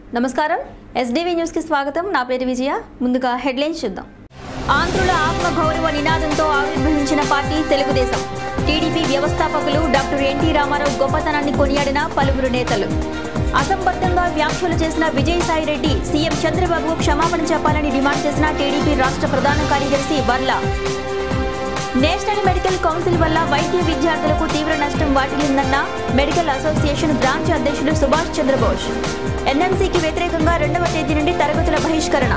నమస్కారం ఎస్డీవీ న్యూస్కి స్వాగతం నా పేరు విజయ ముందుగా హెడ్లైన్స్ చూద్దాం ఆంధ్రుల ఆత్మగౌరవ నినాదంతో ఆవిర్భవించిన పార్టీ తెలుగుదేశం టీడీపీ వ్యవస్థాపకులు డాక్టర్ ఎన్టీ రామారావు గొప్పతనాన్ని కొనియాడిన పలువురు నేతలు అసంబద్ధంగా వ్యాఖ్యలు చేసిన విజయసాయిరెడ్డి సీఎం చంద్రబాబు క్షమాపణ చెప్పాలని డిమాండ్ చేసిన టీడీపీ రాష్ట్ర ప్రధాన కార్యదర్శి వర్ల నేషనల్ మెడికల్ కౌన్సిల్ వల్ల వైద్య విద్యార్థులకు తీవ్ర నష్టం వాటిల్లిందన్న మెడికల్ అసోసియేషన్ బ్రాంచ్ అధ్యక్షుడు సుభాష్ చంద్రబోస్ ఎన్ఎంసీకి వ్యతిరేకంగా రెండవ తేదీ నుండి తరగతుల బహిష్కరణ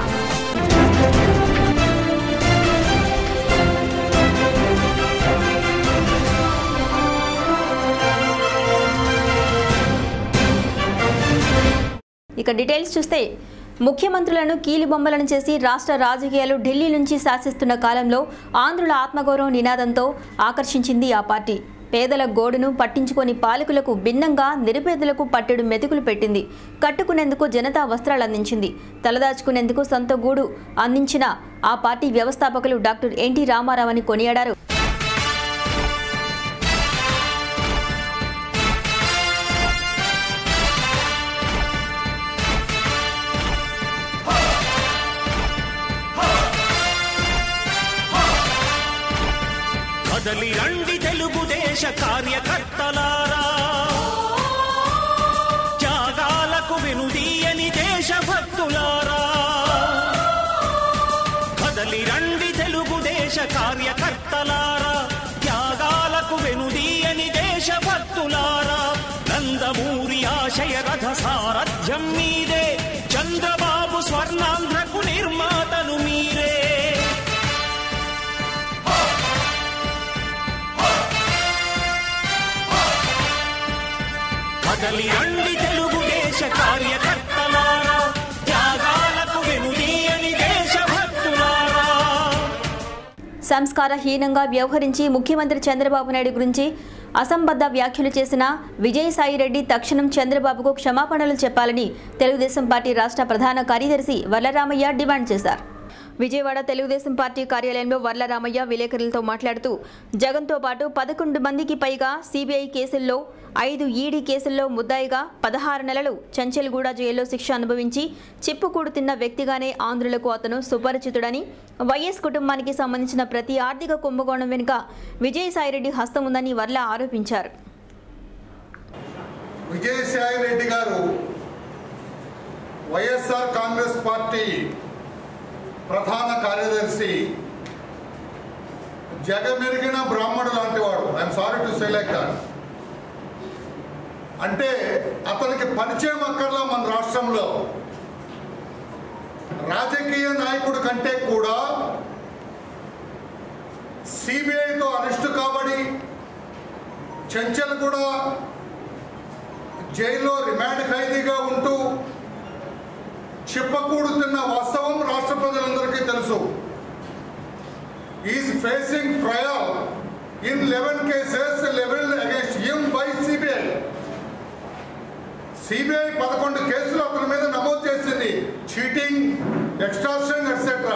ఇక డీటెయిల్స్ చూస్తే ముఖ్యమంత్రులను కీలుబొమ్మలను చేసి రాష్ట్ర రాజకీయాలు ఢిల్లీ నుంచి శాసిస్తున్న కాలంలో ఆంధ్రుల ఆత్మగౌరవం నినాదంతో ఆకర్షించింది ఆ పార్టీ పేదల గోడును పట్టించుకొని పాలకులకు భిన్నంగా నిరుపేదలకు పట్టెడు మెతుకులు పెట్టింది కట్టుకునేందుకు జనతా వస్త్రాలు అందించింది తలదాచుకునేందుకు సొంత గూడు అందించిన ఆ పార్టీ వ్యవస్థాపకులు డాక్టర్ ఎన్టీ రామారావు అని కొనియాడారు కదలి రండి తెలుగుదేశ కార్యకర్తలారా త్యాగాలకు వెనుదీయని దేశభక్తులారా కదలి రండి తెలుగుదేశ కార్యకర్తలారా త్యాగాలకు వెనుదీయని దేశభక్తులారా నందమూరి ఆశయ రథ సారథ్యం మీదే చంద్రబాబు స్వర్ణాంధ్రకు నిర్మాతలు మీరే కదలి రండి తెలుగుదేశ కార్యకర్తలారా త్యాగాలకు వెనుదీయని దేశభక్తులారా సంస్కారహీనంగా వ్యవహరించి ముఖ్యమంత్రి చంద్రబాబు నాయుడు గురించి అసంబద్ధ వ్యాఖ్యలు చేసిన విజయసాయిరెడ్డి తక్షణం చంద్రబాబుకు క్షమాపణలు చెప్పాలని తెలుగుదేశం పార్టీ రాష్ట్ర ప్రధాన కార్యదర్శి వరలరామయ్య డిమాండ్ చేశారు విజయవాడ తెలుగుదేశం పార్టీ కార్యాలయంలో వర్లరామయ్య విలేకరులతో మాట్లాడుతూ జగన్తో పాటు పదకొండు మందికి పైగా సిబిఐ కేసుల్లో ఐదు ఈడీ కేసుల్లో ముద్దాయిగా పదహారు నెలలు చంచెల్గూడ జైల్లో శిక్ష అనుభవించి చిప్పుకూడు తిన్న వ్యక్తిగానే ఆంధ్రులకు అతను సుపరిచితుడని వైఎస్ కుటుంబానికి సంబంధించిన ప్రతి ఆర్థిక కుంభకోణం వెనుక విజయసాయిరెడ్డి హస్తం ఉందని వర్ల ఆరోపించారు విజయసాయి రెడ్డి గారు వైఎస్ఆర్ కాంగ్రెస్ పార్టీ ప్రధాన కార్యదర్శి జగమెరిగిన బ్రాహ్మణుడు లాంటి వాడు ఐఎమ్ సారీ టు సెలెక్ట్ అంటే అతనికి పరిచయం అక్కర్లా మన రాష్ట్రంలో రాజకీయ నాయకుడు కంటే కూడా సిబిఐతో అరెస్టు కాబడి చెంచల్ కూడా జైల్లో రిమాండ్ ఖైదీగా ఉంటూ చిప్పకూడుతున్న వాస్తవం రాష్ట్ర ప్రజలందరికీ తెలుసు is facing trial in eleven cases level against him by CBI CBI పదకొండు కేసులు అతని మీద నమోదు చేసింది చీటింగ్ ఎక్స్టార్షన్ ఎట్సెట్రా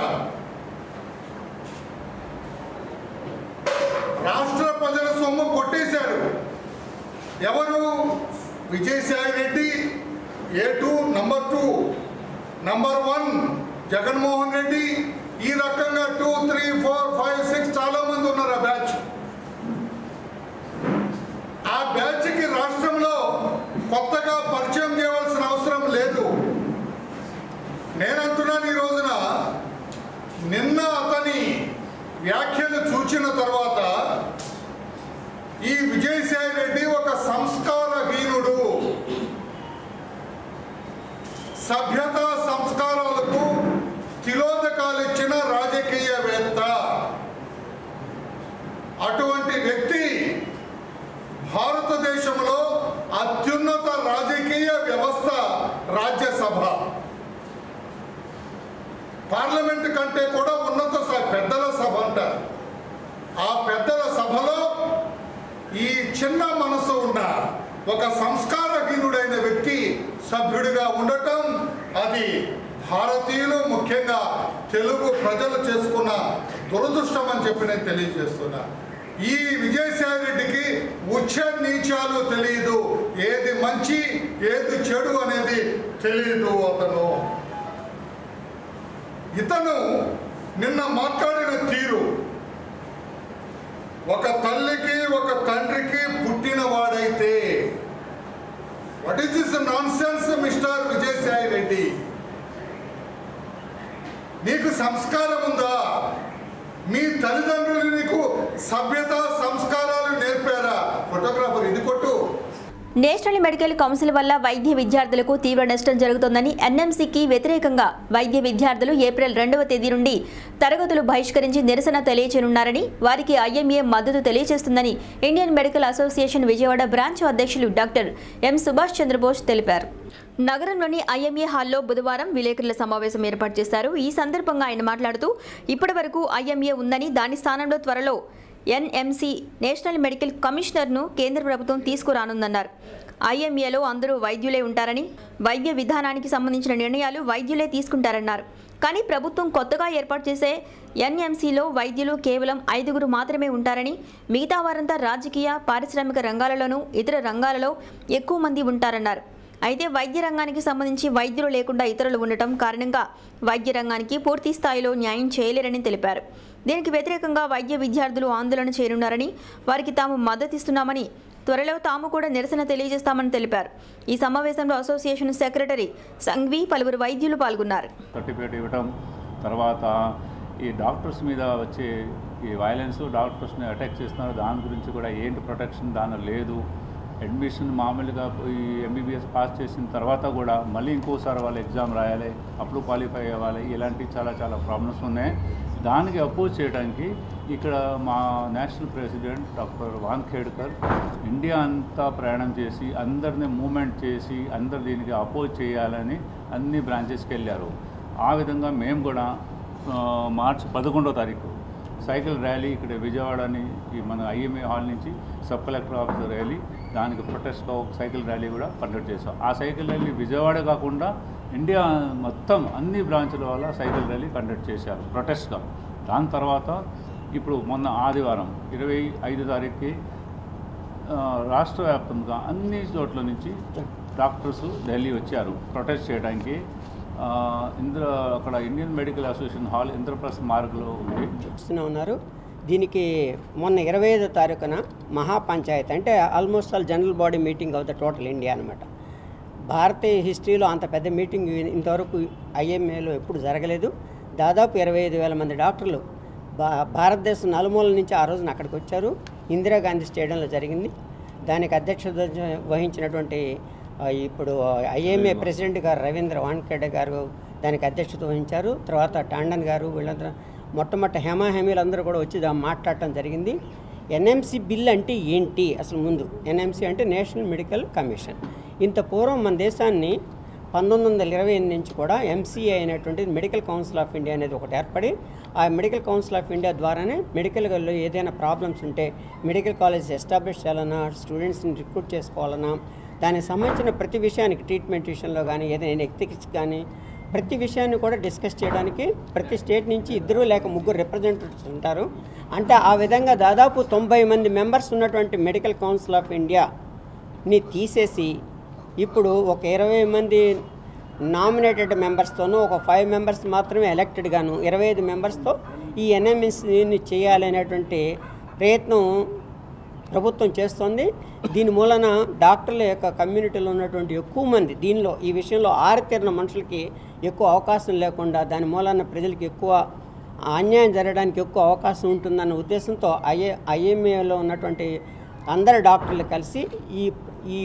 రాష్ట్ర ప్రజల సొమ్ము కొట్టేశాడు ఎవరు Vijayasai Reddy A two number two number one Jaganmohan Reddy ఈ రకంగా two three four five six చాలా మంది ఉన్నారు ఆ బ్యాచ్ ఆ బ్యాచ్కి రాష్ట్రంలో కొత్తగా పరిచయం చేయవలసిన అవసరం లేదు నేనంటున్నాను ఈ రోజున నిన్న అతని వ్యాఖ్యలు చూచిన తర్వాత ఈ విజయసాయి రెడ్డి ఒక సంస్కారహీనుడు సభ్యత సంస్కారాలకు తిలోదకాలు ఇచ్చిన రాజకీయవేత్త అటువంటి వ్యక్తి భారతదేశంలో అత్యున్నత రాజకీయ వ్యవస్థ రాజ్యసభ పార్లమెంట్ కంటే కూడా ఉన్నత సభ పెద్దల సభ అంటారు ఆ పెద్దల సభలో ఈ చిన్న మనసు ఉన్న ఒక సంస్కారహీనుడైన వ్యక్తి సభ్యుడిగా ఉండటం అది భారతీయులు ముఖ్యంగా తెలుగు ప్రజలు చేసుకున్న దురదృష్టం అని చెప్పి నేను తెలియజేస్తున్నా ఈ విజయసాయి రెడ్డికి ఉచ్చ నీచాలు తెలియదు ఏది మంచి ఏది చెడు అనేది తెలియదు అతను ఇతను నిన్న మాట్లాడిన తీరు ఒక తల్లికి ఒక తండ్రికి పుట్టిన వాడైతే what is this nonsense mister Vijayasai Reddy నీకు సంస్కారం ఉందా మీ తల్లిదండ్రులు నీకు సభ్యత సంస్కారాలు నేర్పారా ఫోటోగ్రాఫర్ ఇది కొట్టు నేషనల్ మెడికల్ కౌన్సిల్ వల్ల వైద్య విద్యార్థులకు తీవ్ర నష్టం జరుగుతోందని ఎన్ఎంసీకి వ్యతిరేకంగా వైద్య విద్యార్థులు ఏప్రిల్ రెండవ తేదీ నుండి తరగతులు బహిష్కరించి నిరసన తెలియచేయనున్నారని వారికి ఐఎంఏ మద్దతు తెలియజేస్తుందని Indian medical association Vijayawada branch అధ్యక్షులు డాక్టర్ ఎం సుభాష్ చంద్రబోస్ తెలిపారు నగరంలోని ఐఎంఏ హాల్లో బుధవారం విలేకరుల సమావేశం ఏర్పాటు చేశారు ఈ సందర్భంగా ఆయన మాట్లాడుతూ ఇప్పటివరకు ఐఎంఏ ఉందని దాని స్థానంలో త్వరలో ఎన్ఎంసీ నేషనల్ మెడికల్ కమిషనర్ను కేంద్ర ప్రభుత్వం తీసుకురానుందన్నారు ఐఎంఏలో అందరూ వైద్యులే ఉంటారని వైద్య విధానానికి సంబంధించిన నిర్ణయాలు వైద్యులే తీసుకుంటారన్నారు కానీ ప్రభుత్వం కొత్తగా ఏర్పాటు చేసే ఎన్ఎంసీలో వైద్యులు కేవలం ఐదుగురు మాత్రమే ఉంటారని మిగతా వారంతా రాజకీయ పారిశ్రామిక రంగాలలోనూ ఇతర రంగాలలో ఎక్కువ మంది ఉంటారన్నారు అయితే వైద్య రంగానికి సంబంధించి వైద్యులు లేకుండా ఇతరులు ఉండటం కారణంగా వైద్య రంగానికి పూర్తి స్థాయిలో న్యాయం చేయలేరని తెలిపారు దీనికి వ్యతిరేకంగా వైద్య విద్యార్థులు ఆందోళన చేయనున్నారని వారికి తాము మద్దతిస్తున్నామని త్వరలో తాము కూడా నిరసన తెలియజేస్తామని తెలిపారు ఈ సమావేశంలో అసోసియేషన్ సెక్రటరీ సంఘ్వి పలువురు వైద్యులు పాల్గొన్నారు సర్టిఫికేట్ ఇవ్వటం తర్వాత ఈ డాక్టర్స్ మీద వచ్చే ఈ వైలెన్స్ డాక్టర్స్ని అటాక్ చేస్తున్నారు దాని గురించి కూడా ఏంటి ప్రొటెక్షన్ దాని లేదు అడ్మిషన్ మామూలుగా ఈ ఎంబీబీఎస్ పాస్ చేసిన తర్వాత కూడా మళ్ళీ ఇంకోసారి వాళ్ళు ఎగ్జామ్ రాయాలి అప్పుడు క్వాలిఫై అవ్వాలి ఇలాంటి చాలా చాలా ప్రాబ్లమ్స్ ఉన్నాయి దానికి అపోజ్ చేయడానికి ఇక్కడ మా national president doctor Wankhedkar India అంతా ప్రయాణం చేసి అందరిని మూమెంట్ చేసి అందరు దీనికి అపోజ్ చేయాలని అన్ని బ్రాంచెస్కి వెళ్ళారు ఆ విధంగా మేము కూడా ఆ, మార్చి పదకొండో తారీఖు సైకిల్ ర్యాలీ ఇక్కడ విజయవాడని ఈ మన ఐఎంఏ హాల్ నుంచి సబ్ కలెక్టర్ ఆఫీస్ ర్యాలీ దానికి ప్రొటెస్ట్గా ఒక సైకిల్ ర్యాలీ కూడా కండక్ట్ చేసాం ఆ సైకిల్ ర్యాలీ విజయవాడ కాకుండా ఇండియా మొత్తం అన్ని బ్రాంచ్ల వల్ల సైకిల్ ర్యాలీ కండక్ట్ చేశారు ప్రొటెస్ట్గా దాని తర్వాత ఇప్పుడు మొన్న ఆదివారం ఇరవై ఐదు తారీఖుకి ఆ, రాష్ట్ర వ్యాప్తంగా అన్ని చోట్ల నుంచి డాక్టర్స్ ఢిల్లీ వచ్చారు ప్రొటెస్ట్ చేయడానికి ఆ, ఇంద్ర అక్కడ Indian medical association hall Indraprastha మార్గ్లో ఉంది చేస్తూనే ఉన్నారు దీనికి మొన్న ఇరవై ఐదో తారీఖున మహాపంచాయత్ అంటే almost all general body meeting of the total India అనమాట భారతీయ హిస్టరీలో అంత పెద్ద మీటింగ్ ఇంతవరకు ఐఎంఏలో ఎప్పుడు జరగలేదు దాదాపు ఇరవై ఐదు వేల మంది డాక్టర్లు భా భారతదేశం నలుమూలల నుంచి ఆ రోజున అక్కడికి వచ్చారు ఇందిరాగాంధీ స్టేడియంలో జరిగింది దానికి అధ్యక్షత వహించినటువంటి ఆ, ఇప్పుడు ఐఎంఏ ప్రెసిడెంట్ గారు రవీంద్ర వాన్ఖేడే గారు దానికి అధ్యక్షత వహించారు తర్వాత టాండన్ గారు వీళ్ళందరూ మొట్టమొదటి హేమాహేమీలు అందరూ కూడా వచ్చి దా- మాట్లాడటం జరిగింది ఎన్ఎంసి బిల్ అంటే ఏంటి అసలు ముందు ఎన్ఎంసి అంటే నేషనల్ మెడికల్ కమిషన్ ఇంత పూర్వం మన దేశాన్ని పంతొమ్మిది వందల ఇరవై ఎనిమిది నుంచి కూడా ఎంసీఏ అయినటువంటిది మెడికల్ కౌన్సిల్ ఆఫ్ ఇండియా అనేది ఒకటి ఏర్పడి ఆ మెడికల్ కౌన్సిల్ ఆఫ్ ఇండియా ద్వారానే మెడికల్లో ఏదైనా ప్రాబ్లమ్స్ ఉంటే మెడికల్ కాలేజ్ ఎస్టాబ్లిష్ చేయాలన్నా స్టూడెంట్స్ని రిక్రూట్ చేసుకోవాలన్నా దానికి సంబంధించిన ప్రతి విషయానికి ట్రీట్మెంట్ విషయంలో కానీ ఏదైనా ఎథిక్స్ కానీ ప్రతి విషయాన్ని కూడా డిస్కస్ చేయడానికి ప్రతి స్టేట్ నుంచి ఇద్దరు లేక ముగ్గురు రిప్రజెంటేటివ్స్ ఉంటారు అంటే ఆ విధంగా దాదాపు తొంభై మంది మెంబర్స్ ఉన్నటువంటి మెడికల్ కౌన్సిల్ ఆఫ్ ఇండియాని తీసేసి ఇప్పుడు ఒక ఇరవై మంది నామినేటెడ్ మెంబర్స్తోనూ ఒక ఫైవ్ మెంబర్స్ మాత్రమే ఎలక్టెడ్ గాను ఇరవై ఐదు మెంబర్స్తో ఈ ఎన్ఎంఎస్ని చేయాలనేటువంటి ప్రయత్నం ప్రభుత్వం చేస్తోంది దీని మూలన డాక్టర్ల యొక్క కమ్యూనిటీలో ఉన్నటువంటి ఎక్కువ మంది దీనిలో ఈ విషయంలో ఆరితేరిన మనుషులకి ఎక్కువ అవకాశం లేకుండా దాని మూలన ప్రజలకి ఎక్కువ అన్యాయం జరగడానికి ఎక్కువ అవకాశం ఉంటుందన్న ఉద్దేశంతో ఐఏ ఐఎంఏలో ఉన్నటువంటి అందరు డాక్టర్లు కలిసి ఈ ఈ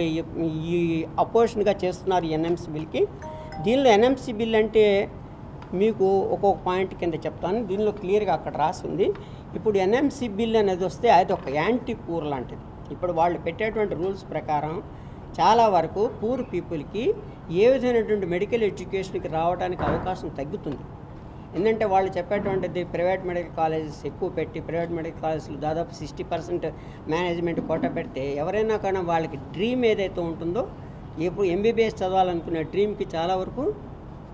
ఈ అపోజిషన్గా చేస్తున్నారు ఎన్ఎంసీ బిల్కి దీనిలో ఎన్ఎంసీ బిల్ అంటే మీకు ఒక్కొక్క పాయింట్ కింద చెప్తాను దీనిలో క్లియర్గా అక్కడ రాసింది ఇప్పుడు ఎన్ఎంసీ బిల్ అనేది వస్తే అది ఒక యాంటీ పూర్ లాంటిది ఇప్పుడు వాళ్ళు పెట్టేటువంటి రూల్స్ ప్రకారం చాలా వరకు పూర్ పీపుల్కి ఏ విధమైనటువంటి మెడికల్ ఎడ్యుకేషన్కి రావడానికి అవకాశం తగ్గుతుంది ఎందుకంటే వాళ్ళు చెప్పేటువంటిది ప్రైవేట్ మెడికల్ కాలేజెస్ ఎక్కువ పెట్టి ప్రైవేట్ మెడికల్ కాలేజెస్లో దాదాపు సిక్స్టీ పర్సెంట్ మేనేజ్మెంట్ కోట పెడితే ఎవరైనా కానీ వాళ్ళకి డ్రీమ్ ఏదైతే ఉంటుందో ఇప్పుడు ఎంబీబీఎస్ చదవాలనుకునే డ్రీమ్కి చాలా వరకు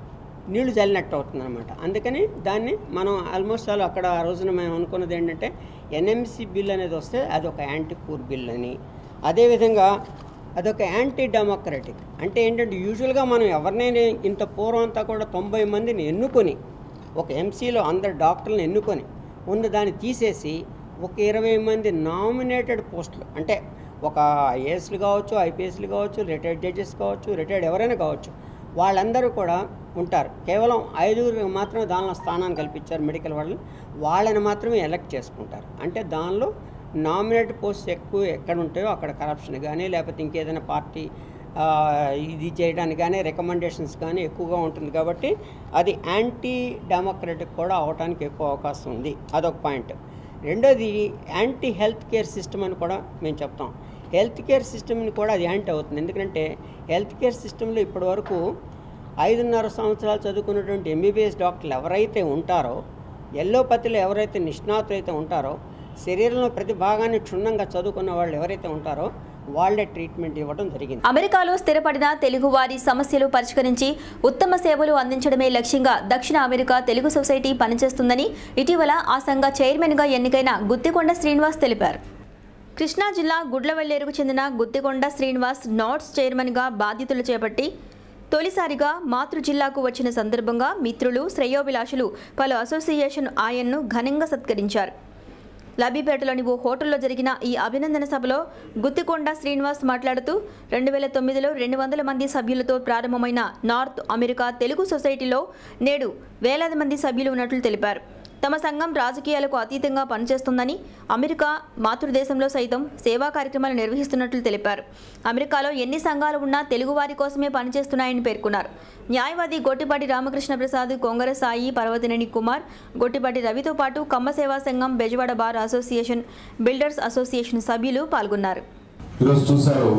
నీళ్లు చల్లినట్టు అవుతుంది అనమాట అందుకని దాన్ని మనం ఆల్మోస్ట్ ఆల్ అక్కడ ఆ రోజున మేము అనుకున్నది ఏంటంటే ఎన్ఎంసి బిల్ అనేది వస్తే అదొక యాంటీ పూర్ బిల్ అని అదేవిధంగా అదొక యాంటీ డెమోక్రటిక్ అంటే ఏంటంటే యూజువల్గా మనం ఎవరినైనా ఇంత పూర్వం అంతా కూడా తొంభై మందిని ఎన్నుకొని ఒక ఎంసీలో అందరు డాక్టర్లను ఎన్నుకొని ఉన్న దాన్ని తీసేసి ఒక ఇరవై మంది నామినేటెడ్ పోస్టులు అంటే ఒక ఐఏఎస్లు కావచ్చు ఐపీఎస్లు కావచ్చు రిటైర్డ్ జడ్జెస్ కావచ్చు రిటైర్డ్ ఎవరైనా కావచ్చు వాళ్ళందరూ కూడా ఉంటారు కేవలం ఐదుగురికి మాత్రమే దానిలో స్థానాన్ని కల్పించారు మెడికల్ వాళ్ళని వాళ్ళని మాత్రమే ఎలక్ట్ చేసుకుంటారు అంటే దానిలో నామినేట్ పోస్ట్ ఎక్కువ ఎక్కడ ఉంటాయో అక్కడ కరప్షన్ కానీ లేకపోతే ఇంకేదైనా పార్టీ ఆ, ఇది చేయడానికి కానీ రికమెండేషన్స్ కానీ ఎక్కువగా ఉంటుంది కాబట్టి అది యాంటీ డెమోక్రటిక్ కూడా అవడానికి ఎక్కువ అవకాశం ఉంది అదొక పాయింట్ రెండోది యాంటీ హెల్త్ కేర్ సిస్టమ్ అని కూడా మేము చెప్తాం హెల్త్ కేర్ సిస్టమ్ని కూడా అది యాంటీ అవుతుంది ఎందుకంటే హెల్త్ కేర్ సిస్టంలో ఇప్పటివరకు ఐదున్నర సంవత్సరాలు చదువుకున్నటువంటి ఎంబీబీఎస్ డాక్టర్లు ఎవరైతే ఉంటారో ఎల్లోపతిలో ఎవరైతే నిష్ణాతులు అయితే ఉంటారో శరీరంలో ప్రతి భాగాన్ని క్షుణ్ణంగా చదువుకున్న వాళ్ళు ఎవరైతే ఉంటారో వాళ్ళే ట్రీట్మెంట్ ఇవ్వడం జరిగింది అమెరికాలో స్థిరపడిన తెలుగువారి సమస్యలు పరిష్కరించి ఉత్తమ సేవలు అందించడమే లక్ష్యంగా దక్షిణ అమెరికా తెలుగు సొసైటీ పనిచేస్తుందని ఇటీవల ఆ సంఘ చైర్మన్గా ఎన్నికైన గుత్తికొండ శ్రీనివాస్ తెలిపారు కృష్ణా జిల్లా గుడ్లవెల్లేరుకు చెందిన గుత్తికొండ శ్రీనివాస్ నాట్స్ చైర్మన్గా బాధ్యతలు చేపట్టి తొలిసారిగా మాతృ జిల్లాకు వచ్చిన సందర్భంగా మిత్రులు శ్రేయోభిలాషులు పలు అసోసియేషన్ ఆయన్ను ఘనంగా సత్కరించారు లబీపేటలోని ఓ హోటల్లో జరిగిన ఈ అభినందన సభలో గుత్తికొండ శ్రీనివాస్ మాట్లాడుతూ రెండు వేల తొమ్మిదిలో రెండు వందల మంది సభ్యులతో ప్రారంభమైన నార్త్ అమెరికా తెలుగు సొసైటీలో నేడు వేలాది మంది సభ్యులు ఉన్నట్లు తెలిపారు తమ సంఘం రాజకీయాలకు అతీతంగా పనిచేస్తుందని అమెరికా మాతృదేశంలో సైతం సేవా కార్యక్రమాలు నిర్వహిస్తున్నట్లు తెలిపారు అమెరికాలో ఎన్ని సంఘాలు ఉన్నా తెలుగువారి కోసమే పనిచేస్తున్నాయని పేర్కొన్నారు న్యాయవాది గొట్టిపాటి రామకృష్ణ ప్రసాద్ కొంగర సాయి పర్వతినేని కుమార్ గొట్టిపాటి రవితో పాటు కమ్మ సేవా సంఘం Bezawada bar association builders association సభ్యులు పాల్గొన్నారు ఈరోజు చూశారు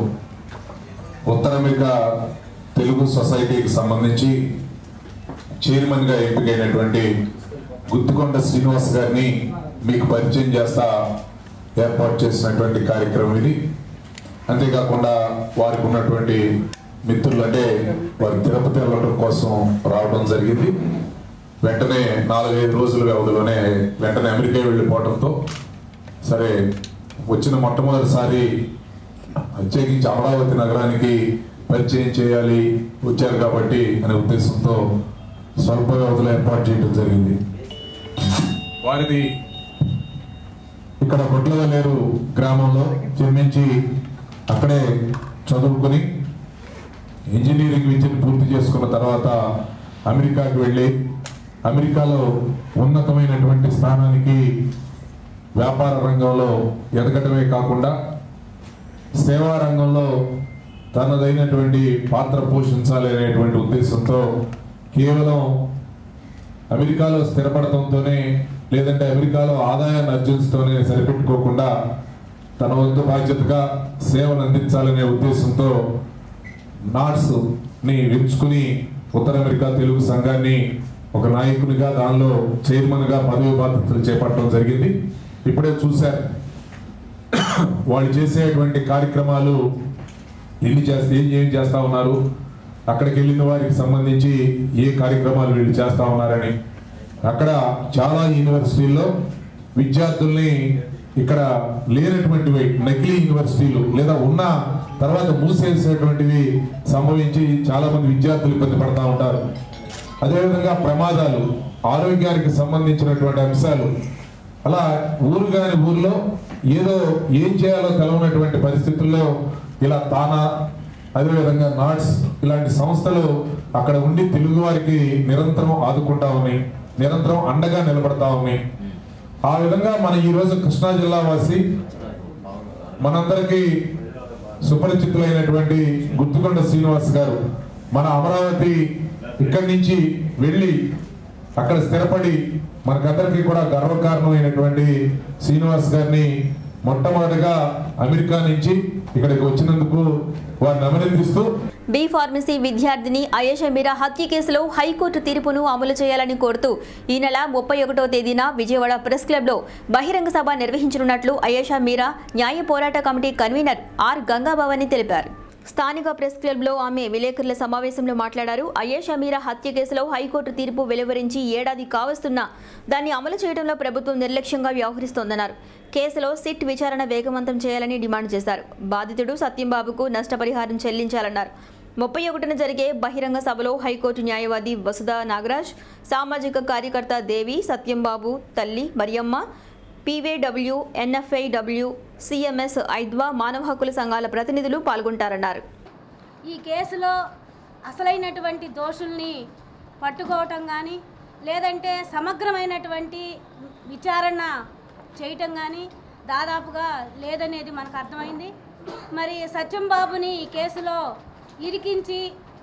ఉత్తర అమెరికా తెలుగు సొసైటీకి సంబంధించి చైర్మన్గా ఎంపికైనటువంటి గుత్తికొండ శ్రీనివాస్ గారిని మీకు పరిచయం చేస్తా ఏర్పాటు చేసినటువంటి కార్యక్రమం ఇది అంతేకాకుండా వారికి ఉన్నటువంటి మిత్రులు అంటే వారి తిరుపతి వెళ్ళడం కోసం రావడం జరిగింది వెంటనే నాలుగైదు రోజుల వ్యవధిలోనే వెంటనే అమెరికా వెళ్ళిపోవడంతో సరే వచ్చిన మొట్టమొదటిసారి ప్రత్యేకించి అమరావతి నగరానికి పరిచయం చేయాలి వచ్చారు కాబట్టి అనే ఉద్దేశంతో స్వల్ప వ్యవధిలో ఏర్పాటు చేయడం జరిగింది వారిది ఇక్కడ గొడ్లవలేరు గ్రామంలో జన్మించి అక్కడే చదువుకొని ఇంజనీరింగ్ విద్యను పూర్తి చేసుకున్న తర్వాత అమెరికాకి వెళ్ళి అమెరికాలో ఉన్నతమైనటువంటి స్థానానికి వ్యాపార రంగంలో ఎదగటమే కాకుండా సేవా రంగంలో తనదైనటువంటి పాత్ర పోషించాలి అనేటువంటి ఉద్దేశంతో కేవలం అమెరికాలో స్థిరపడటంతోనే లేదంటే అమెరికాలో ఆదాయాన్ని అర్జించడంతోనే సరిపెట్టుకోకుండా తన వంతు బాధ్యతగా సేవలు అందించాలనే ఉద్దేశంతో నాట్స్ ని ఎంచుకుని ఉత్తర అమెరికా తెలుగు సంఘాన్ని ఒక నాయకునిగా దానిలో చైర్మన్ గా పదవి బాధ్యతలు చేపట్టడం జరిగింది ఇప్పుడే చూశారు వాళ్ళు చేసేటువంటి కార్యక్రమాలు ఎన్ని చేస్తే ఏం ఏం చేస్తా ఉన్నారు అక్కడికి వెళ్ళిన వారికి సంబంధించి ఏ కార్యక్రమాలు వీళ్ళు చేస్తా ఉన్నారని అక్కడ చాలా యూనివర్సిటీల్లో విద్యార్థుల్ని ఇక్కడ లేనటువంటివి నకిలీ యూనివర్సిటీలు లేదా ఉన్న తర్వాత మూసేసేటువంటివి సంభవించి చాలా మంది విద్యార్థులు ఇబ్బంది పడతా ఉంటారు అదేవిధంగా ప్రమాదాలు ఆరోగ్యానికి సంబంధించినటువంటి అంశాలు అలా ఊరు కాని ఊర్లో ఏదో ఏం చేయాలో తెలవనటువంటి పరిస్థితుల్లో ఇలా తానా అదేవిధంగా నాట్స్ ఇలాంటి సంస్థలు అక్కడ ఉండి తెలుగు వారికి నిరంతరం ఆదుకుంటా ఉన్నాయి నిరంతరం అండగా నిలబడతా ఉన్నాయి ఆ విధంగా మన ఈ రోజు కృష్ణా జిల్లా వాసి మనందరికీ సుపరిచితులైనటువంటి గుత్తుకొండ శ్రీనివాస్ గారు మన అమరావతి ఇక్కడి నుంచి వెళ్ళి అక్కడ స్థిరపడి మనకందరికీ కూడా గర్వకారణమైనటువంటి శ్రీనివాస్ గారిని మొట్టమొదటిగా అమెరికా నుంచి ఇక్కడికి వచ్చినందుకు వారిని అభినందిస్తూ బి ఫార్మసీ విద్యార్థిని అయేషా మీరా హత్య కేసులో హైకోర్టు తీర్పును అమలు చేయాలని కోరుతూ ఈ నెల ముప్పై ఒకటో తేదీన విజయవాడ ప్రెస్ క్లబ్లో బహిరంగ సభ నిర్వహించనున్నట్లు అయేషా మీరా న్యాయ పోరాట కమిటీ కన్వీనర్ ఆర్ గంగాభవాని తెలిపారు స్థానిక ప్రెస్ క్లబ్లో ఆమె విలేకరుల సమావేశంలో మాట్లాడారు అయేష్ అమీరా హత్య కేసులో హైకోర్టు తీర్పు వెలువరించి ఏడాది కావస్తున్నా దాన్ని అమలు చేయడంలో ప్రభుత్వం నిర్లక్ష్యంగా వ్యవహరిస్తోందన్నారు కేసులో సిట్ విచారణ వేగవంతం చేయాలని డిమాండ్ చేశారు బాధితుడు సత్యంబాబుకు నష్టపరిహారం చెల్లించాలన్నారు ముప్పై ఒకటిన జరిగే బహిరంగ సభలో హైకోర్టు న్యాయవాది వసుధా నాగరాజ్ సామాజిక కార్యకర్త దేవి సత్యంబాబు తల్లి మరియమ్మ పీవేడబ్ల్యూ ఎన్ఎఫ్ఐడబ్ల్యూ సిఎంఎస్ ఐద్వా మానవ హక్కుల సంఘాల ప్రతినిధులు పాల్గొంటారన్నారు ఈ కేసులో అసలైనటువంటి దోషుల్ని పట్టుకోవటం కానీ లేదంటే సమగ్రమైనటువంటి విచారణ చేయటం కానీ దాదాపుగా లేదనేది మనకు అర్థమైంది మరి సత్యం బాబుని ఈ కేసులో ఇరికించి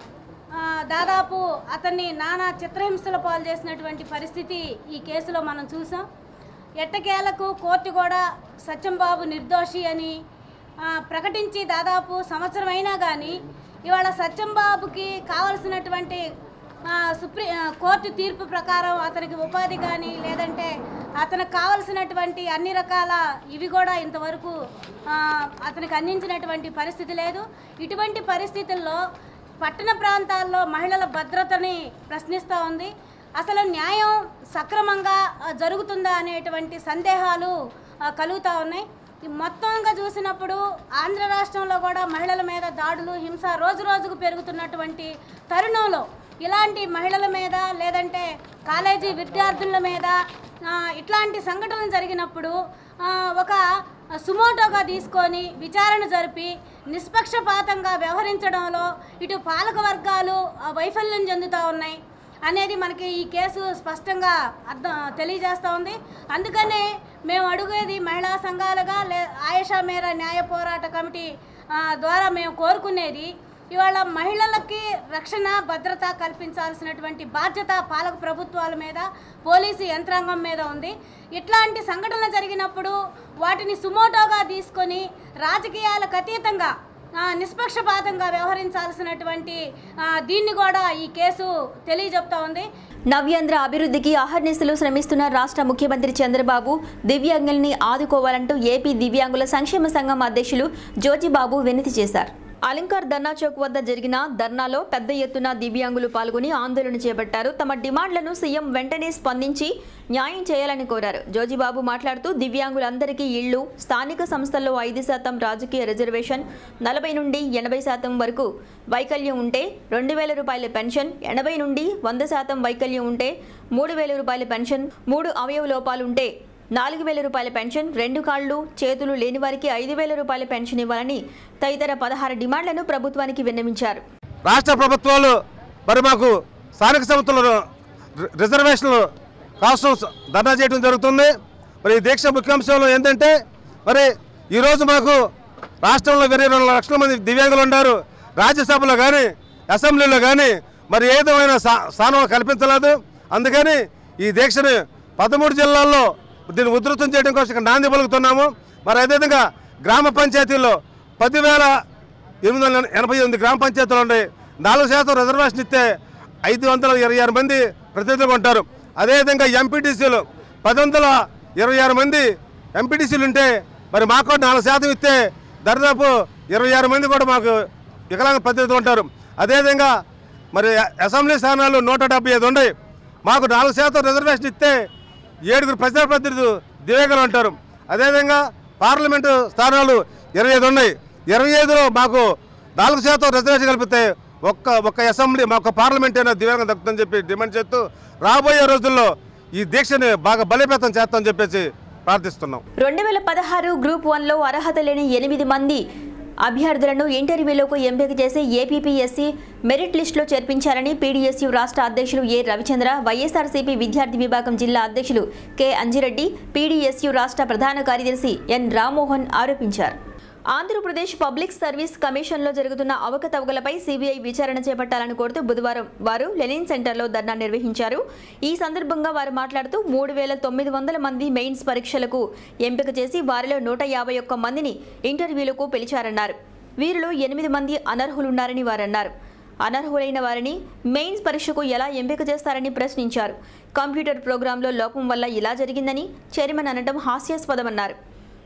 ఆ, దాదాపు అతన్ని నానా చిత్రహింసల పాలు చేసినటువంటి పరిస్థితి ఈ కేసులో మనం చూసాం ఎట్టకేలకు కోర్టు కూడా సత్యంబాబు నిర్దోషి అని ఆ, ప్రకటించి దాదాపు సంవత్సరం అయినా కానీ ఇవాళ సత్యంబాబుకి కావలసినటువంటి ఆ, సుప్రీ ఆ, కోర్టు తీర్పు ప్రకారం అతనికి ఉపాధి కానీ లేదంటే అతనికి కావలసినటువంటి అన్ని రకాల ఇవి కూడా ఇంతవరకు ఆ, అతనికి అందించినటువంటి పరిస్థితి లేదు ఇటువంటి పరిస్థితుల్లో పట్టణ ప్రాంతాల్లో మహిళల భద్రతని ప్రశ్నిస్తూ ఉంది అసలు న్యాయం సక్రమంగా ఆ, జరుగుతుందా అనేటువంటి సందేహాలు ఆ, కలుగుతూ ఉన్నాయి ఈ మొత్తంగా చూసినప్పుడు ఆంధ్ర రాష్ట్రంలో కూడా మహిళల మీద దాడులు హింస రోజు రోజుకు పెరుగుతున్నటువంటి తరుణంలో ఇలాంటి మహిళల మీద లేదంటే కాలేజీ విద్యార్థుల మీద ఆ, ఇట్లాంటి సంఘటనలు జరిగినప్పుడు ఆ, ఒక సుమోటోగా తీసుకొని విచారణ జరిపి నిష్పక్షపాతంగా వ్యవహరించడంలో ఇటు పాలక వర్గాలు ఆ, వైఫల్యం చెందుతూ ఉన్నాయి అనేది మనకి ఈ కేసు స్పష్టంగా అర్థం తెలియజేస్తూ ఉంది అందుకనే మేము అడుగేది మహిళా సంఘాలుగా లే ఆయేషా మేరా న్యాయ పోరాట కమిటీ ఆ, ద్వారా మేము కోరుకునేది ఇవాళ మహిళలకి రక్షణ భద్రత కల్పించాల్సినటువంటి బాధ్యత పాలక ప్రభుత్వాల మీద పోలీసు యంత్రాంగం మీద ఉంది ఇట్లాంటి సంఘటనలు జరిగినప్పుడు వాటిని సుమోటోగా తీసుకొని రాజకీయాలకు అతీతంగా ఆ, నిష్పక్షపాతంగా వ్యవహరించాల్సినటువంటి ఆ, దీన్ని కూడా ఈ కేసు తెలియజెప్తా ఉంది నవ్యాంధ్ర అభివృద్ధికి అహర్నిశలు శ్రమిస్తున్న రాష్ట్ర ముఖ్యమంత్రి చంద్రబాబు దివ్యాంగుల్ని ఆదుకోవాలంటూ ఏపీ దివ్యాంగుల సంక్షేమ సంఘం అధ్యక్షులు జ్యోతిబాబు వినతి చేశారు అలంకార్ ధర్నా చౌక్ వద్ద జరిగిన ధర్నాలో పెద్ద ఎత్తున దివ్యాంగులు పాల్గొని ఆందోళన చేపట్టారు తమ డిమాండ్లను సీఎం వెంటనే స్పందించి న్యాయం చేయాలని కోరారు జోజిబాబు మాట్లాడుతూ దివ్యాంగులందరికీ ఇళ్లు స్థానిక సంస్థల్లో ఐదు శాతం రాజకీయ రిజర్వేషన్ నలభై నుండి ఎనభై శాతం వరకు వైకల్యం ఉంటే రెండు వేల రూపాయల పెన్షన్ ఎనభై నుండి వంద శాతం వైకల్యం ఉంటే మూడు వేల రూపాయల పెన్షన్ మూడు అవయవ లోపాలుంటే నాలుగు వేల రూపాయల పెన్షన్ రెండు కాళ్ళు చేతులు లేని వారికి ఐదు వేల రూపాయల పెన్షన్ ఇవ్వాలని తదితర పదహారు డిమాండ్లను ప్రభుత్వానికి విన్నవించారు రాష్ట్ర ప్రభుత్వాలు మరి మాకు స్థానిక సంస్థలు రిజర్వేషన్లు కోసం ధర్నా చేయడం జరుగుతుంది మరి ఈ దీక్ష ముఖ్యాంశంలో ఏంటంటే మరి ఈరోజు మాకు రాష్ట్రంలో ఇరవై రెండు లక్షల మంది దివ్యాంగులు ఉన్నారు రాజ్యసభలో కానీ అసెంబ్లీలో కానీ మరి ఏ విధమైన స్థా- స్థానం కల్పించలేదు అందుకని ఈ దీక్షని పదమూడు జిల్లాల్లో దీన్ని ఉధృతం చేయడం కోసం ఇక్కడ నాంది పలుకుతున్నాము మరి అదేవిధంగా గ్రామ పంచాయతీల్లో పదివేల ఎనిమిది వందల ఎనభై ఎనిమిది గ్రామ పంచాయతీలు ఉన్నాయి నాలుగు శాతం రిజర్వేషన్ ఇస్తే ఐదు వందల ఇరవై ఆరు మంది ప్రతినిధులుగా ఉంటారు అదేవిధంగా ఎంపీటీసీలు పది వందల ఇరవై ఆరు మంది ఎంపీటీసీలు ఉంటే మరి మాకు కూడా నాలుగు శాతం ఇస్తే దాదాపు ఇరవై ఆరు మంది కూడా మాకు వికలాంగ ప్రతినిధులు ఉంటారు అదేవిధంగా మరి అసెంబ్లీ స్థానాలు నూట డెబ్బై ఐదు ఉన్నాయి మాకు నాలుగు శాతం రిజర్వేషన్ ఇస్తే ఏడుగురు ప్రజాప్రతినిధులు దివ్యాంగులు ఉంటారు అదేవిధంగా పార్లమెంటు స్థానాలు ఇరవై ఐదు ఉన్నాయి ఇరవై ఐదులో మాకు నాలుగు శాతం రిజర్వేషన్ కల్పితే ఒక్క ఒక్క అసెంబ్లీ మా ఒక్క పార్లమెంట్ అయినా దివ్యాంగం దక్కుతుందని చెప్పి డిమాండ్ చేస్తూ రాబోయే రోజుల్లో ఈ దీక్షని బాగా బలోపేతం చేస్తామని చెప్పేసి ప్రార్థిస్తున్నాం రెండు వేల పదహారు గ్రూప్ వన్లో అర్హత లేని ఎనిమిది మంది అభ్యర్థులను ఇంటర్వ్యూలోకి ఎంపిక చేసి ఏపీపీఎస్సీ మెరిట్ లిస్టులో చేర్పించారని పీడీఎస్యూ రాష్ట్ర అధ్యక్షులు ఏ రవిచంద్ర వైఎస్ఆర్సీపీ విద్యార్థి విభాగం జిల్లా అధ్యక్షులు కె అంజిరెడ్డి పీడీఎస్యూ రాష్ట్ర ప్రధాన కార్యదర్శి ఎన్ రామ్మోహన్ ఆరోపించారు ఆంధ్రప్రదేశ్ పబ్లిక్ సర్వీస్ కమిషన్లో జరుగుతున్న అవకతవకలపై సిబిఐ విచారణ చేపట్టాలని కోరుతూ బుధవారం వారు లెనిన్ సెంటర్లో ధర్నా నిర్వహించారు ఈ సందర్భంగా వారు మాట్లాడుతూ మూడు వేల తొమ్మిది వందల మంది మెయిన్స్ పరీక్షలకు ఎంపిక చేసి వారిలో నూట యాభై ఒక్క మందిని ఇంటర్వ్యూలకు పిలిచారన్నారు వీరిలో ఎనిమిది మంది అనర్హులున్నారని వారన్నారు అనర్హులైన వారిని మెయిన్స్ పరీక్షకు ఎలా ఎంపిక చేస్తారని ప్రశ్నించారు కంప్యూటర్ ప్రోగ్రాంలో లోపం వల్ల ఇలా జరిగిందని చైర్మన్ అనడం హాస్యాస్పదమన్నారు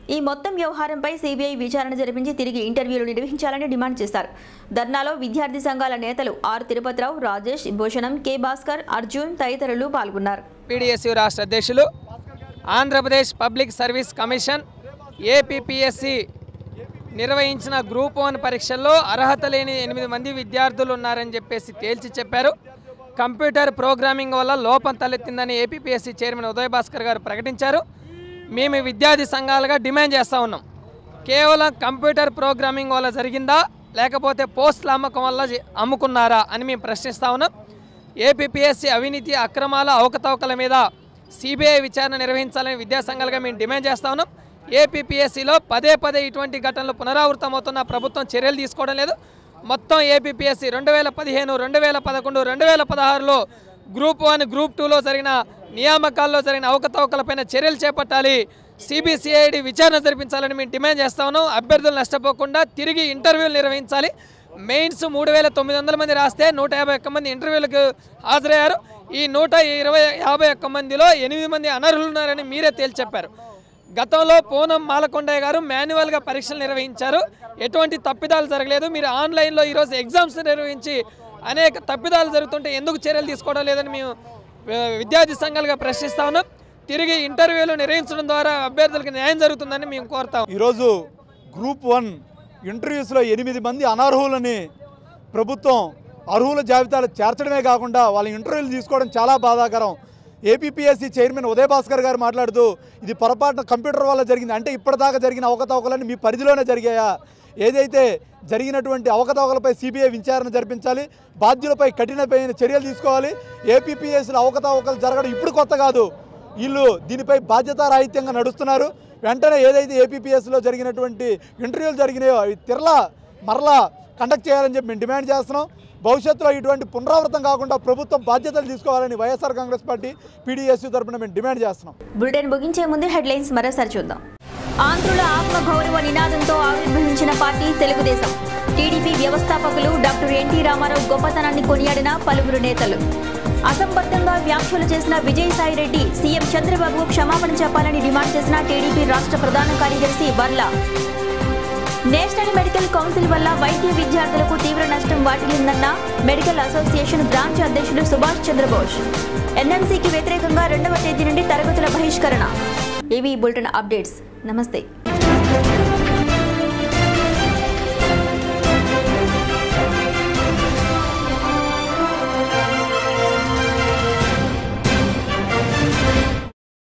ఈ మొత్తం వ్యవహారంపై సిబిఐ విచారణ జరిపించి తిరిగి ఇంటర్వ్యూలు నిర్వహించాలని డిమాండ్ చేశారు ధర్నాలో విద్యార్థి సంఘాల నేతలు ఆర్ తిరుపతిరావు రాజేష్ భూషణం కె భాస్కర్ అర్జున్ తదితరులు పాల్గొన్నారు పీడిఎస్యు రాష్ట్ర అధ్యక్షులు Andhra Pradesh public service commission APPSC నిర్వహించిన గ్రూప్ వన్ పరీక్షల్లో అర్హత లేని ఎనిమిది మంది విద్యార్థులు ఉన్నారని చెప్పేసి తేల్చి చెప్పారు కంప్యూటర్ ప్రోగ్రామింగ్ వల్ల లోపం తలెత్తిందని ఏపీపీఎస్సీ చైర్మన్ ఉదయ్ భాస్కర్ గారు ప్రకటించారు మేము విద్యార్థి సంఘాలుగా డిమాండ్ చేస్తూ ఉన్నాం కేవలం కంప్యూటర్ ప్రోగ్రామింగ్ వల్ల జరిగిందా లేకపోతే పోస్టుల అమ్మకం వల్ల జ- అమ్ముకున్నారా అని మేము ప్రశ్నిస్తా ఉన్నాం ఏపీపీఎస్సీ అవినీతి అక్రమాల అవకతవకల మీద సిబిఐ విచారణ నిర్వహించాలని విద్యాసంఘాలుగా మేము డిమాండ్ చేస్తా ఉన్నాం ఏపీపీఎస్సీలో పదే పదే ఇటువంటి ఘటనలు పునరావృతమవుతున్న ప్రభుత్వం చర్యలు తీసుకోవడం లేదు మొత్తం ఏపీపీఎస్సీ రెండు వేల పదిహేను రెండు వేల పదకొండు రెండు వేల పదహారులో గ్రూప్ వన్ గ్రూప్ టూలో జరిగిన నియామకాల్లో జరిగిన అవకతవకలపైన చర్యలు చేపట్టాలి సిబిసిఐడి విచారణ జరిపించాలని మేము డిమాండ్ చేస్తా ఉన్నాం అభ్యర్థులు నష్టపోకుండా తిరిగి ఇంటర్వ్యూలు నిర్వహించాలి మెయిన్స్ మూడు వేల తొమ్మిది వందల మంది రాస్తే నూట యాభై ఒక్క మంది ఇంటర్వ్యూలకు హాజరయ్యారు ఈ నూట ఇరవై యాభై ఒక్క మందిలో ఎనిమిది మంది అనర్హులు ఉన్నారని మీరే తేల్చి చెప్పారు గతంలో పూనం మాలకొండయ్య గారు మాన్యువల్గా పరీక్షలు నిర్వహించారు ఎటువంటి తప్పిదాలు జరగలేదు మీరు ఆన్లైన్లో ఈరోజు ఎగ్జామ్స్ నిర్వహించి అనేక తప్పిదాలు జరుగుతుంటే ఎందుకు చర్యలు తీసుకోవడం లేదని మేము ఆ, విద్యార్థి సంఘాలుగా ప్రశ్నిస్తా ఉన్నాం తిరిగి ఇంటర్వ్యూలు నిర్వహించడం ద్వారా అభ్యర్థులకు న్యాయం జరుగుతుందని మేము కోరుతాం ఈరోజు గ్రూప్ వన్ ఇంటర్వ్యూస్లో ఎనిమిది మంది అనర్హులని ప్రభుత్వం అర్హుల జాబితాలో చేర్చడమే కాకుండా వాళ్ళ ఇంటర్వ్యూలు తీసుకోవడం చాలా బాధాకరం ఏపీపీఎస్సీ చైర్మన్ ఉదయ్ భాస్కర్ గారు మాట్లాడుతూ ఇది పొరపాటున కంప్యూటర్ వల్ల జరిగింది అంటే ఇప్పటిదాకా జరిగిన అవకతవకలన్నీ మీ పరిధిలోనే జరిగాయా ఏదైతే జరిగినటువంటి అవకతవకలపై సిబిఐ విచారణ జరిపించాలి బాధ్యులపై కఠినమైన చర్యలు తీసుకోవాలి ఏపీపీఎస్సీలో అవకతవకలు జరగడం ఇప్పుడు కొత్త కాదు వీళ్ళు దీనిపై బాధ్యతారాహిత్యంగా నడుస్తున్నారు వెంటనే ఏదైతే ఏపీపీఎస్లో జరిగినటువంటి ఇంటర్వ్యూలు జరిగినాయో అవి తిరలా మరలా కండక్ట్ చేయాలని చెప్పి మేము డిమాండ్ చేస్తున్నాం భవిష్యత్తులో ఇటువంటి పునరావృతం కాకుండా ప్రభుత్వం బాధ్యతలు తీసుకోవాలని వైఎస్ఆర్ కాంగ్రెస్ పార్టీ పీడీఎస్యూ తరపున మేము డిమాండ్ చేస్తున్నాం బులెటిన్ ముగించే ముందు హెడ్లైన్స్ మరోసారి చూద్దాం ఆంధ్రుల ఆత్మగౌరవ నినాదంతో ఆవిర్భవించిన పార్టీ తెలుగుదేశం టీడీపీ వ్యవస్థాపకులు డాక్టర్ ఎన్టీ రామారావు గొప్పతనాన్ని కొనియాడిన పలువురు నేతలు అసంబద్ధంగా వ్యాఖ్యలు చేసిన విజయసాయిరెడ్డి సీఎం చంద్రబాబు క్షమాపణ చెప్పాలని డిమాండ్ చేసిన టీడీపీ రాష్ట్ర ప్రధాన కార్యదర్శి వర్ల నేషనల్ మెడికల్ కౌన్సిల్ వల్ల వైద్య విద్యార్థులకు తీవ్ర నష్టం వాటిల్లిందన్న మెడికల్ అసోసియేషన్ బ్రాంచ్ అధ్యక్షులు సుభాష్ చంద్రబోస్ ఎన్ఎంసీకి వ్యతిరేకంగా రెండవ తేదీ నుండి తరగతుల బహిష్కరణ ఇవి బులెటిన్ అప్డేట్స్ నమస్తే